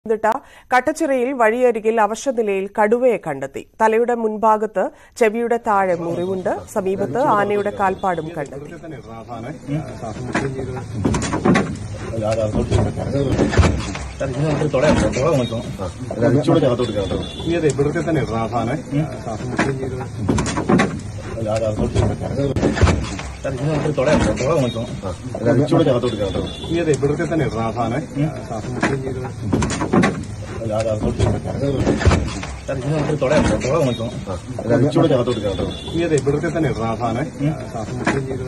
പത്തനംതിട്ട കട്ടച്ചിറയിൽ വഴിയരികിൽ അവശനിലയിൽ കടുവയെ കണ്ടെത്തി തലയുടെ മുൻഭാഗത്ത് ചെവിയുടെ താഴെ മുറിവുണ്ട് സമീപത്ത് ആനയുടെ കാൽപ്പാടും കണ്ടെത്തി ഇച്ചിരി അകത്തോട്ട് കേട്ടോ ഇനി അതെ ഇവിടുത്തെ തന്നെ റാസാനെ ശ്വാസം മുട്ടുകയും ചെയ്ത് ഇച്ചിരി അകത്തോട്ട് കേട്ടോ ഇനി അതെ ഇവിടുത്തെ തന്നെ റാസാനെ ശ്വാസം മുട്ടുകയും ചെയ്ത് ഇച്ചിരി അകത്തോട്ട് കേട്ടോ ഇനി അതെ ഇവിടുത്തെ തന്നെ റാസാനെ ശ്വാസം മുട്ടുകയും ചെയ്ത്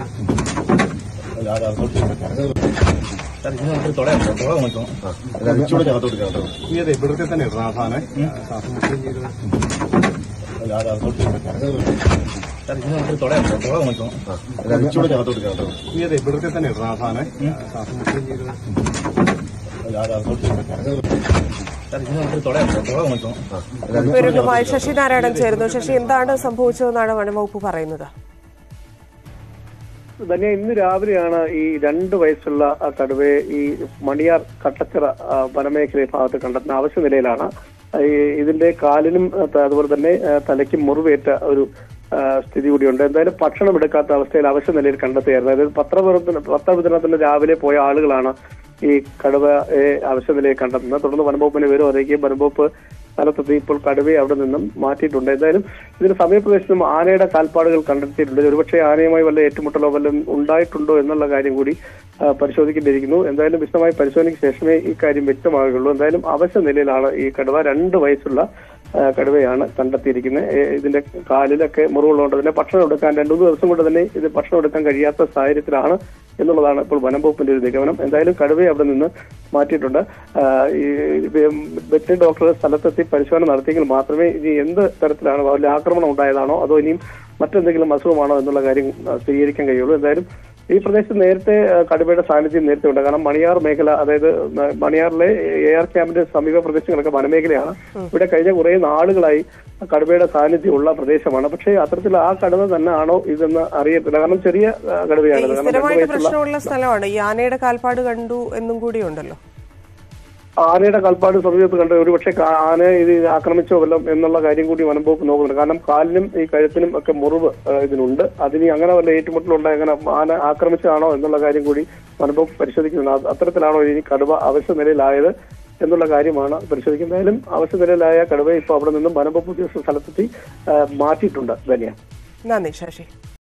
ഇച്ചിരി അകത്തോട്ട് കേട്ടോ ഇനി അതെ ഇവിടുത്തെ തന്നെ റാസാനെ ശ്വാസം മുട്ടുകയും ചെയ്ത് ഇച്ചിരി അകത്തോട്ട് കേട്ടോ ഇനി അതെ ഇവിടുത്തെ തന്നെ റാസാനെ ശ്വാസം മുട്ടുകയും ചെയ്ത് വിവരങ്ങളുമായി ശശിനാരായണൻ ചേരുന്നു ശശി എന്താണ് സംഭവിച്ചതെന്നാണ് വനംവകുപ്പ് പറയുന്നത് തന്നെ ഇന്ന് രാവിലെയാണ് ഈ രണ്ട് വയസ്സുള്ള ആ കടുവയെ ഈ മണിയാർ കട്ടച്ചിറ ആ, വനമേഖല ഭാഗത്ത് കണ്ടെത്തുന്ന ആവശ്യ നിലയിലാണ് ഈ ഇതിന്റെ കാലിനും ആ, ത- അതുപോലെ തന്നെ ആ, തലയ്ക്കും മുറിവേറ്റ ഒരു ആ, സ്ഥിതി കൂടിയുണ്ട് എന്തായാലും ഭക്ഷണം എടുക്കാത്ത അവസ്ഥയിൽ അവശ്യ നിലയിൽ കണ്ടെത്തുകയായിരുന്നു അതായത് പത്രവിതരണത്തിന് പത്രവിതരണത്തിന് രാവിലെ പോയ ആളുകളാണ് ഈ കടുവയെ അവശ്യ നിലയിൽ കണ്ടെത്തുന്നത് തുടർന്ന് വനംവകുപ്പിനെ വിവരം അറിയിക്കുകയും വനംവകുപ്പ് സ്ഥലത്തെത്തി ഇപ്പോൾ കടുവയെ അവിടെ നിന്നും മാറ്റിയിട്ടുണ്ട് എന്തായാലും ഇതിന് സമീപപ്രദേശത്തും ആനയുടെ കാൽപ്പാടുകൾ കണ്ടെത്തിയിട്ടുണ്ട് ഒരുപക്ഷെ ആനയുമായി വല്ല ഏറ്റുമുട്ടലോ വല്ലതും ഉണ്ടായിട്ടുണ്ടോ എന്നുള്ള കാര്യം കൂടി ആ, പരിശോധിക്കേണ്ടിയിരിക്കുന്നു എന്തായാലും വിശദമായി പരിശോധനയ്ക്ക് ശേഷമേ ഈ കാര്യം വ്യക്തമാകുകയുള്ളൂ എന്തായാലും അവശ്യ നിലയിലാണ് ഈ കടുവ രണ്ട് വയസ്സുള്ള ആ, കടുവയാണ് കണ്ടെത്തിയിരിക്കുന്നത് ഏ, ഇതിന്റെ കാലിലൊക്കെ മുറിവുള്ളതുകൊണ്ട് തന്നെ ഭക്ഷണം എടുക്കാൻ രണ്ടു മൂന്ന് ദിവസം കൊണ്ട് തന്നെ ഇത് ഭക്ഷണം എടുക്കാൻ കഴിയാത്ത സാഹചര്യത്തിലാണ് എന്നുള്ളതാണ് ഇപ്പോൾ വനം വകുപ്പിന്റെ ഒരു നിഗമനം എന്തായാലും കടുവയെ അവിടെ നിന്ന് മാറ്റിയിട്ടുണ്ട് ആ, ഈ വെറ്റിനറി ഡോക്ടർ സ്ഥലത്തെത്തി പരിശോധന നടത്തിയെങ്കിൽ മാത്രമേ ഇനി എന്ത് തരത്തിലാണ് വല്ല ആക്രമണം ഉണ്ടായതാണോ അതോ ഇനിയും മറ്റെന്തെങ്കിലും അസുഖമാണോ എന്നുള്ള കാര്യം ആ, സ്ഥിരീകരിക്കാൻ കഴിയുള്ളൂ എന്തായാലും ഈ പ്രദേശത്ത് നേരത്തെ ആ, കടുവയുടെ സാന്നിധ്യം നേരത്തെ ഉണ്ട് കാരണം മണിയാർ മേഖല അതായത് മ- മണിയാറിലെ എ ആർ ക്യാമ്പിന്റെ സമീപ പ്രദേശങ്ങളൊക്കെ വനമേഖലയാണ് ഇവിടെ കഴിഞ്ഞ കുറെ നാളുകളായി കടുവയുടെ സാന്നിധ്യമുള്ള പ്രദേശമാണ് പക്ഷേ അത്തരത്തിൽ ആ കടുവ തന്നെ ആണോ ഇതെന്ന് അറിയത്തില്ല കാരണം ചെറിയ ആ, കടുവയാണ് കാരണം രണ്ട് സ്ഥിരമായിട്ട് വയസ്സുള്ള പ്രശ്നമുള്ള സ്ഥലമാണ് ഈ ആനയുടെ കാൽപ്പാട് കണ്ടു എന്നും കൂടിയുണ്ടല്ലോ ആനയുടെ കാൽപ്പാട് സമീപത്ത് കണ്ട് ഒരുപക്ഷെ കാ- ആന ഇത് ആക്രമിച്ചോ വല്ലതും എന്നുള്ള കാര്യം കൂടി വനംവകുപ്പ് നോക്കുന്നുണ്ട് കാരണം കാലിനും ഈ കഴുത്തിനും ഒക്കെ മുറിവ് ആ, ഇതിനുണ്ട് അതിന് അങ്ങനെ വല്ല ഏറ്റുമുട്ടലുണ്ടായി അങ്ങനെ ആന ആക്രമിച്ചതാണോ എന്നുള്ള കാര്യം കൂടി വനംവകുപ്പ് പരിശോധിക്കുന്നുണ്ട് അത് അത്തരത്തിലാണോ ഇനി കടുവ അവശ്യ നിലയിലായത് എന്നുള്ള കാര്യമാണ് പരിശോധിക്കുന്നത് എന്തായാലും അവശ്യ നിലയിലായ കടുവ ഇപ്പോൾ അവിടെ നിന്നും വനംവകുപ്പ് ഉദ്യോഗസ്ഥ സ്ഥലത്തെത്തി ആ, മാറ്റിയിട്ടുണ്ട് ധന്യ നന്ദി ശശി